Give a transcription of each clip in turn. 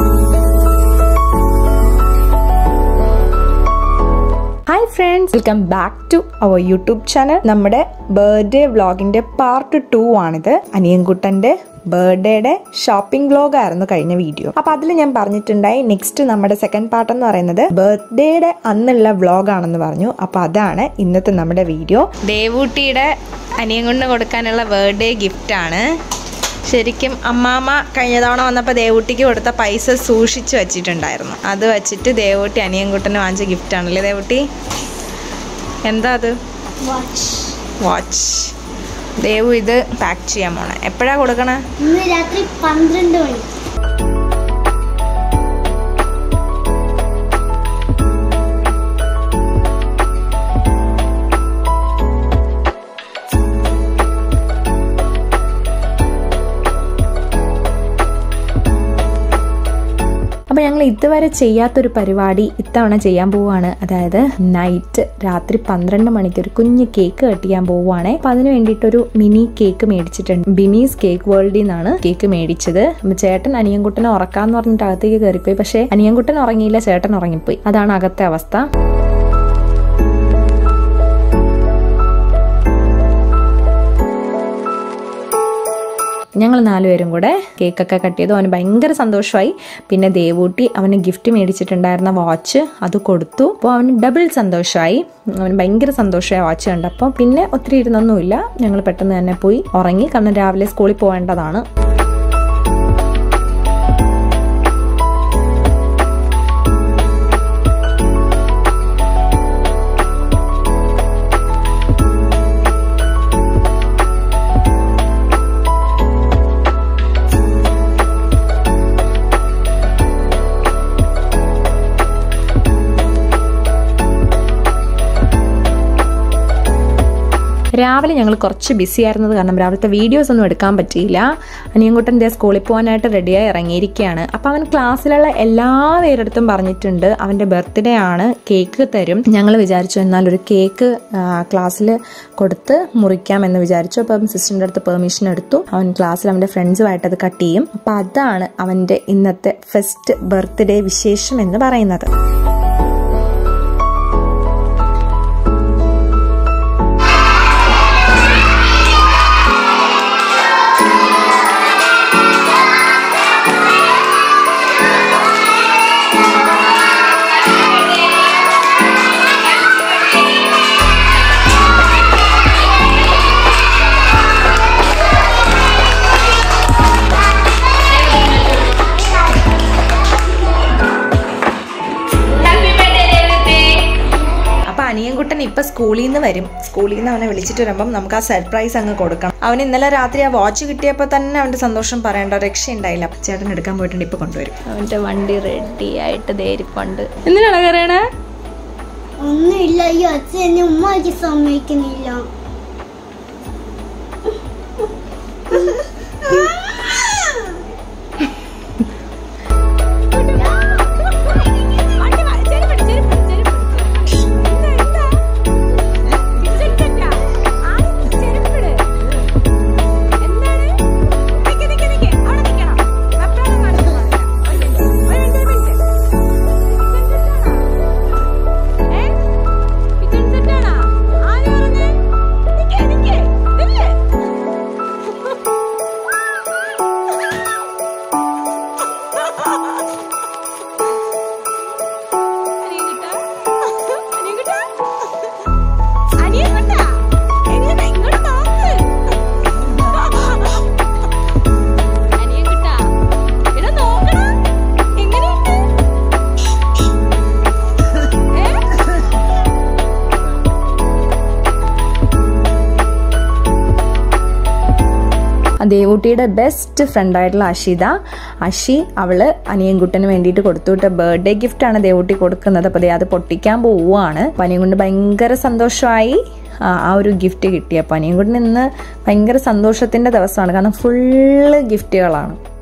hi friends welcome back to our YouTube channel നമ്മുടെ birthday വ്ളോഗിന്റെ part two ആണിത് അനിയൻകുട്ടന്റെ ബർത്ത്ഡേയുടെ ഷോപ്പിംഗ് വ്ളോഗ് ആയിരുന്നു കഴിഞ്ഞ വീഡിയോ അപ്പൊ അതിൽ ഞാൻ പറഞ്ഞിട്ടുണ്ടായി നെക്സ്റ്റ് നമ്മുടെ സെക്കൻഡ് പാർട്ട് എന്ന് പറയുന്നത് ബർത്ത്ഡേയുടെ അന്നുള്ള വ്ളോഗ് ആണെന്ന് പറഞ്ഞു അപ്പൊ അതാണ് ഇന്നത്തെ നമ്മുടെ വീഡിയോ ദേവൂട്ടിയുടെ അനിയൻ കൊണ്ട് കൊടുക്കാനുള്ള ബർത്ത്ഡേ ഗിഫ്റ്റ് ആണ് ശരിക്കും അമ്മാമ്മ കഴിഞ്ഞ തവണ വന്നപ്പോൾ ദേവൂട്ടിക്ക് കൊടുത്ത പൈസ സൂക്ഷിച്ചു വെച്ചിട്ടുണ്ടായിരുന്നു അത് വെച്ചിട്ട് ദേവൂട്ടി അനിയൻകുട്ടന് വാങ്ങിച്ച ഗിഫ്റ്റ് ആണല്ലേ ദേവൂട്ടി എന്താ അത് വാച്ച് വാച്ച് ദേവു ഇത് പാക്ക് ചെയ്യാൻ പോണേ എപ്പോഴാ കൊടുക്കണേ ഇന്ന് രാത്രി പന്ത്രണ്ട് മണി അപ്പോൾ ഞങ്ങൾ ഇതുവരെ ചെയ്യാത്തൊരു പരിപാടി ഇത്തവണ ചെയ്യാൻ പോവുകയാണ് അതായത് നൈറ്റ് രാത്രി പന്ത്രണ്ട് മണിക്ക് ഒരു കുഞ്ഞ് കേക്ക് കട്ട് ചെയ്യാൻ പോവുകയാണ് അപ്പം അതിന് വേണ്ടിയിട്ടൊരു മിനി കേക്ക് മേടിച്ചിട്ടുണ്ട് ബിമീസ് കേക്ക് വേൾഡിൽ നിന്നാണ് കേക്ക് മേടിച്ചത് അപ്പം ചേട്ടൻ അനിയൻകുട്ടനെ ഉറക്കാന്ന് പറഞ്ഞിട്ട് അകത്തേക്ക് കയറിപ്പോയി പക്ഷേ അനിയൻകുട്ടൻ ഉറങ്ങിയില്ല ചേട്ടൻ ഉറങ്ങിപ്പോയി അതാണ് അകത്തെ അവസ്ഥ ഞങ്ങൾ നാലുപേരും കൂടെ കേക്കൊക്കെ കട്ട് ചെയ്തു അവന് ഭയങ്കര സന്തോഷമായി പിന്നെ ദേവൂട്ടി അവന് ഗിഫ്റ്റ് മേടിച്ചിട്ടുണ്ടായിരുന്ന വാച്ച് അത് കൊടുത്തു അപ്പോൾ അവന് ഡബിൾ സന്തോഷമായി അവന് ഭയങ്കര സന്തോഷമായി വാച്ച് കണ്ടപ്പോൾ പിന്നെ ഒത്തിരി ഇരുന്നൊന്നുമില്ല ഞങ്ങൾ പെട്ടെന്ന് തന്നെ പോയി ഉറങ്ങി കാരണം രാവിലെ സ്കൂളിൽ പോകേണ്ടതാണ് രാവിലെ ഞങ്ങൾ കുറച്ച് ബിസി ആയിരുന്നത് കാരണം രാവിലത്തെ വീഡിയോസ് ഒന്നും എടുക്കാൻ പറ്റിയില്ല അനിയൻകുട്ടൻ ദേ സ്കൂളിൽ പോകാനായിട്ട് റെഡിയായി ഇറങ്ങിയിരിക്കുകയാണ് അപ്പം അവൻ ക്ലാസ്സിലുള്ള എല്ലാ പേരെടുത്തും പറഞ്ഞിട്ടുണ്ട് അവൻ്റെ ബർത്ത്ഡേ ആണ് കേക്ക് തരും ഞങ്ങൾ വിചാരിച്ചു എന്നാൽ ഒരു കേക്ക് ക്ലാസ്സിൽ കൊടുത്ത് മുറിക്കാമെന്ന് വിചാരിച്ചു അപ്പം സിസ്റ്ററിൻ്റെ അടുത്ത് പെർമിഷൻ എടുത്തു അവൻ ക്ലാസ്സിൽ അവൻ്റെ ഫ്രണ്ട്സുമായിട്ട് അത് കട്ട് ചെയ്യും അപ്പം അതാണ് അവൻ്റെ ഇന്നത്തെ ഫസ്റ്റ് ബർത്ത്ഡേ വിശേഷം എന്ന് പറയുന്നത് അപ്പൊ അനിയൻകുട്ടൻ ഇപ്പൊ സ്കൂളിൽ നിന്ന് വരും സ്കൂളിൽ നിന്ന് അവനെ വിളിച്ചിട്ട് വരുമ്പം നമുക്ക് ആ സർപ്രൈസ് അങ്ങ് കൊടുക്കണം അവൻ ഇന്നലെ രാത്രി ആ വാച്ച് കിട്ടിയപ്പോൾ തന്നെ അവന്റെ സന്തോഷം പറയേണ്ട രക്ഷയുണ്ടായില്ല അപ്പൊ ചേട്ടൻ എടുക്കാൻ പോയിട്ടുണ്ട് ഇപ്പൊ കൊണ്ടുവരും അവന്റെ വണ്ടി റെഡി ആയിട്ട് ദേരിപ്പുണ്ട് എന്തിനാണ് കയറണേ ഒന്നുമില്ല ഈ അച്ഛൻ എന്നെ ഉമ്മയ്ക്ക് സമ്മതിക്കുന്നില്ല ദേവൂട്ടിയുടെ ബെസ്റ്റ് ഫ്രണ്ട് ആയിട്ടുള്ള അഷിത അഷി അവള് അനിയൻകുട്ടന് വേണ്ടിയിട്ട് കൊടുത്തുവിട്ട ബർത്ത്ഡേ ഗിഫ്റ്റ് ആണ് ദേവൂട്ടി കൊടുക്കുന്നത് അപ്പൊ ദേ അത് പൊട്ടിക്കാൻ പോവുകയാണ് അപ്പൊ അനിയൻകുണ്ട് ഭയങ്കര സന്തോഷമായി ആ ആ ഒരു ഗിഫ്റ്റ് കിട്ടി അപ്പൊ അനിയൻകുട്ടിന് ഇന്ന് ഭയങ്കര സന്തോഷത്തിന്റെ ദിവസമാണ് കാരണം ഫുള്ള് ഗിഫ്റ്റുകളാണ്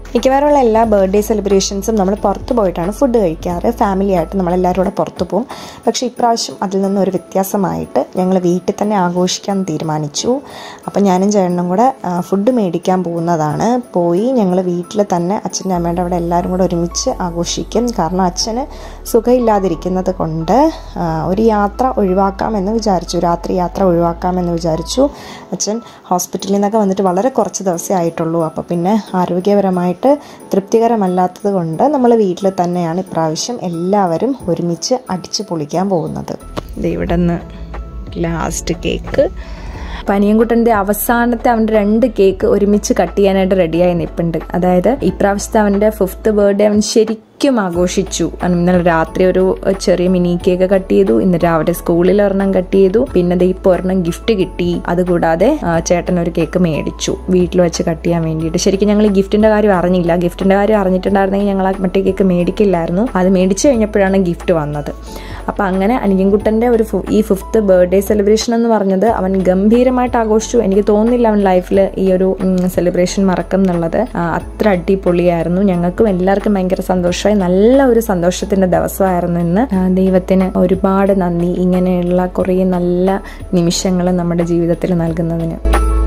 മിക്കവാറുമുള്ള എല്ലാ ബർത്ത്ഡേ സെലിബ്രേഷൻസും നമ്മൾ പുറത്ത് പോയിട്ടാണ് ഫുഡ് കഴിക്കാറ് ഫാമിലി ആയിട്ട് നമ്മളെല്ലാവരും കൂടെ പുറത്ത് പോകും പക്ഷേ ഇപ്രാവശ്യം അതിൽ നിന്നും ഒരു വ്യത്യാസമായിട്ട് ഞങ്ങൾ വീട്ടിൽ തന്നെ ആഘോഷിക്കാൻ തീരുമാനിച്ചു അപ്പം ഞാനും ചേട്ടനും കൂടെ ആ, ഫുഡ് മേടിക്കാൻ പോകുന്നതാണ് പോയി ഞങ്ങൾ വീട്ടിൽ തന്നെ അച്ഛൻ്റെ അമ്മയുടെ അവിടെ എല്ലാവരും കൂടെ ഒരുമിച്ച് ആഘോഷിക്കും കാരണം അച്ഛന് സുഖമില്ലാതിരിക്കുന്നത് കൊണ്ട് ആ, ഒരു യാത്ര ഒഴിവാക്കാമെന്ന് വിചാരിച്ചു രാത്രി യാത്ര ഒഴിവാക്കാമെന്ന് വിചാരിച്ചു അച്ഛൻ ഹോസ്പിറ്റലിൽ നിന്നൊക്കെ വന്നിട്ട് വളരെ കുറച്ച് ദിവസമേ ആയിട്ടുള്ളൂ അപ്പോൾ പിന്നെ ആരോഗ്യപരമായിട്ട് തൃപ്തികരമല്ലാത്തത് കൊണ്ട് നമ്മൾ വീട്ടിൽ തന്നെയാണ് ഇപ്രാവശ്യം എല്ലാവരും ഒരുമിച്ച് അടിച്ച് പൊളിക്കാൻ പോകുന്നത് ഇവിടെ നിന്ന് ലാസ്റ്റ് കേക്ക് പനിയൻകുട്ടൻ്റെ അവസാനത്തെ അവൻ്റെ രണ്ട് കേക്ക് ഒരുമിച്ച് കട്ട് ചെയ്യാനായിട്ട് റെഡിയായി നിൽപ്പുണ്ട് അതായത് ഇപ്രാവശ്യത്തെ അവൻ്റെ ഫിഫ്ത്ത് ബർത്ത്ഡേ അവൻ ശരിക്കും ആഘോഷിച്ചു അവൻ ഇന്നലെ രാത്രി ഒരു ചെറിയ മിനി കേക്ക് കട്ട് ചെയ്തു ഇന്ന് രാവിലെ സ്കൂളിൽ ഒരെണ്ണം കട്ട് ചെയ്തു പിന്നെ ദേ ഇപ്പോൾ ഒരെണ്ണം ഗിഫ്റ്റ് കിട്ടി അതുകൂടാതെ ആ, ചേട്ടൻ ഒരു കേക്ക് മേടിച്ചു വീട്ടിൽ വെച്ച് കട്ട് ചെയ്യാൻ വേണ്ടിയിട്ട് ശരിക്കും ഞങ്ങൾ ഈ ഗിഫ്റ്റിന്റെ കാര്യം അറിഞ്ഞില്ല ഗിഫ്റ്റിന്റെ കാര്യം അറിഞ്ഞിട്ടുണ്ടായിരുന്നെങ്കിൽ ഞങ്ങൾ ആ മറ്റേ കേക്ക് മേടിക്കില്ലായിരുന്നു അത് മേടിച്ചു കഴിഞ്ഞപ്പോഴാണ് ഗിഫ്റ്റ് വന്നത് അപ്പം അങ്ങനെ അനിയൻകുട്ടൻ്റെ ഒരു ഫു- ഈ ഫിഫ്ത്ത് ബർത്ത്ഡേ സെലിബ്രേഷൻ എന്ന് പറഞ്ഞത് അവൻ ഗംഭീരമായിട്ട് ആഘോഷിച്ചു എനിക്ക് തോന്നുന്നില്ല അവൻ ലൈഫിൽ ഈ ഒരു സെലിബ്രേഷൻ മറക്കും എന്നുള്ളത് ആ, അത്ര അടിപൊളിയായിരുന്നു ഞങ്ങൾക്കും എല്ലാവർക്കും ഭയങ്കര സന്തോഷമായി നല്ല ഒരു സന്തോഷത്തിന്റെ ദിവസമായിരുന്നു ഇന്ന് ആ, ദൈവത്തിന് ഒരുപാട് നന്ദി ഇങ്ങനെയുള്ള കുറേ നല്ല നിമിഷങ്ങൾ നമ്മുടെ ജീവിതത്തിൽ നൽകുന്നതിന്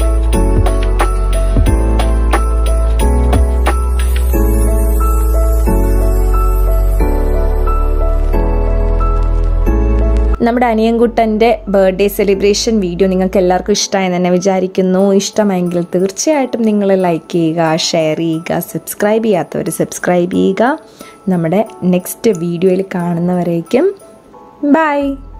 നമ്മുടെ അനിയൻകുട്ടൻ്റെ ബർത്ത്ഡേ സെലിബ്രേഷൻ വീഡിയോ നിങ്ങൾക്ക് എല്ലാവർക്കും ഇഷ്ടമായെന്ന് തന്നെ വിചാരിക്കുന്നു ഇഷ്ടമായെങ്കിൽ തീർച്ചയായിട്ടും നിങ്ങൾ ലൈക്ക് ചെയ്യുക ഷെയർ ചെയ്യുക സബ്സ്ക്രൈബ് ചെയ്യാത്തവർ സബ്സ്ക്രൈബ് ചെയ്യുക നമ്മുടെ നെക്സ്റ്റ് വീഡിയോയിൽ കാണുന്നവരേക്കും ബൈ